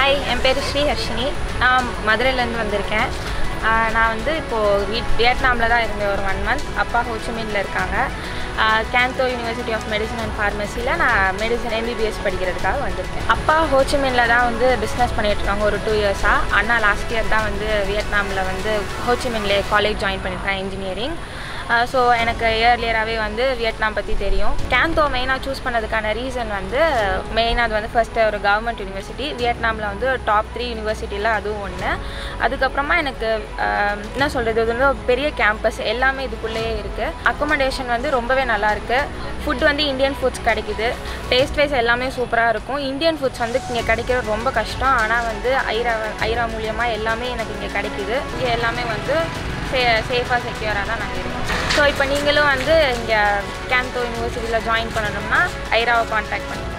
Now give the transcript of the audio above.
hi என் பேர் ஸ்ரீஹர்ஷினி நான் மதுரையிலேருந்து வந்திருக்கேன் ஆஹ் நான் வந்து இப்போது வீட் வியட்நாமில் தான் இருந்தேன் ஒரு ஒன் மந்த் அப்பா ஹோச்சிமின்ல இருக்காங்க Can Tho university of medicine and ஃபார்மசியில் நான் மெடிசன் எம்பிபிஎஸ் படிக்கிறதுக்காக வந்திருக்கேன் அப்பா ஹோச்சிமின்ல தான் வந்து பிஸ்னஸ் பண்ணிட்டு இருக்காங்க ஒரு டூ இயர்ஸாக அண்ணா லாஸ்ட் இயர் தான் வந்து வியட்நாமில் வந்து ஹோச்சிமின்லே காலேஜ் ஜாயின் பண்ணியிருக்கேன் இன்ஜினியரிங் ஸோ எனக்கு இயர்லியராகவே வந்து வியட்நாம் பற்றி தெரியும் கேந்தோ மெயினாக சூஸ் பண்ணதுக்கான ரீசன் வந்து மெயினாக அது வந்து ஃபஸ்ட்டு ஒரு கவர்மெண்ட் யூனிவர்சிட்டி வியட்நாமில் வந்து டாப் த்ரீ யூனிவர்சிட்டியில் அதுவும் ஒன்று அதுக்கப்புறமா எனக்கு ஆஹ், என்ன சொல்கிறது இது வந்து ஒரு பெரிய கேம்பஸ் எல்லாமே இதுக்குள்ளேயே இருக்குது அக்கோமடேஷன் வந்து ரொம்பவே நல்லா இருக்கு ஃபுட் வந்து இந்தியன் ஃபுட்ஸ் கிடைக்குது டேஸ்ட் வைஸ் எல்லாமே சூப்பராக இருக்கும் இந்தியன் ஃபுட்ஸ் வந்து இங்கே கிடைக்கிறது ரொம்ப கஷ்டம் ஆனால் வந்து ஐரா ஐரா மூலியமாக எல்லாமே எனக்கு இங்கே கிடைக்குது இங்கே எல்லாமே வந்து சே சேஃபாக செக்யூராக தான் நாங்கள் இருக்கோம் ஸோ இப்போ நீங்களும் வந்து இங்கே கேந்தோ யூனிவர்சிட்டியில் ஜாயின் பண்ணணும்னா ஐராவை காண்டாக்ட் பண்ணுங்கள்